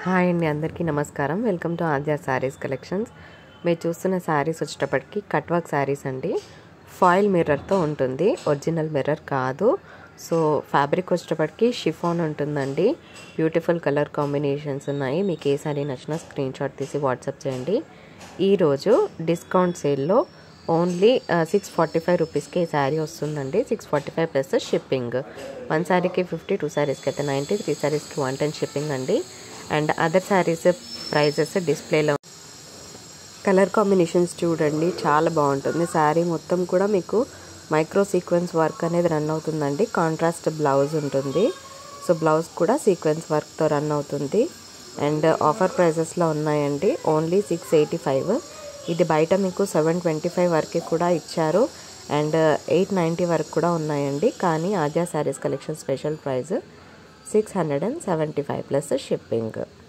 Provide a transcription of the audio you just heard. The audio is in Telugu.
హాయ్ అండి అందరికీ నమస్కారం welcome to Aadya saris collections మీరు చూస్తున్న శారీస్ వచ్చేటప్పటికి కట్ వర్క్ శారీస్ అండి ఫాయిల్ మిర్రర్తో ఉంటుంది ఒరిజినల్ మిర్రర్ కాదు సో ఫ్యాబ్రిక్ వచ్చేటప్పటికి షిఫాన్ ఉంటుందండి బ్యూటిఫుల్ కలర్ కాంబినేషన్స్ ఉన్నాయి మీకు ఏ శారీ నచ్చినా స్క్రీన్ షాట్ తీసి వాట్సాప్ చేయండి ఈరోజు డిస్కౌంట్ సేల్లో ఓన్లీ సిక్స్ ఫార్టీ ఫైవ్ రూపీస్కి ఈ శారీ వస్తుందండి six forty five plus shipping one శారీకి ఫిఫ్టీ టూ శారీస్కి అయితే నైంటీ త్రీ శారీస్కి వన్ టెన్ షిప్పింగ్ అండి అండ్ అదర్ శారీస్ ప్రైజెస్ డిస్ప్లేలో కలర్ కాంబినేషన్స్ చూడండి చాలా బాగుంటుంది శారీ మొత్తం కూడా మీకు మైక్రో సీక్వెన్స్ వర్క్ అనేది రన్ అవుతుందండి కాంట్రాస్ట్ బ్లౌజ్ ఉంటుంది సో బ్లౌజ్ కూడా సీక్వెన్స్ వర్క్తో రన్ అవుతుంది అండ్ ఆఫర్ ప్రైజెస్లో ఉన్నాయండి ఓన్లీ సిక్స్ ఎయిటీ ఫైవ్ ఇది బయట మీకు సెవెన్ ట్వంటీ ఫైవ్ వరకు కూడా ఇచ్చారు అండ్ ఎయిట్ నైంటీ వరకు కూడా ఉన్నాయండి కానీ Aadya saris collection special price six hundred and seventy five plus shipping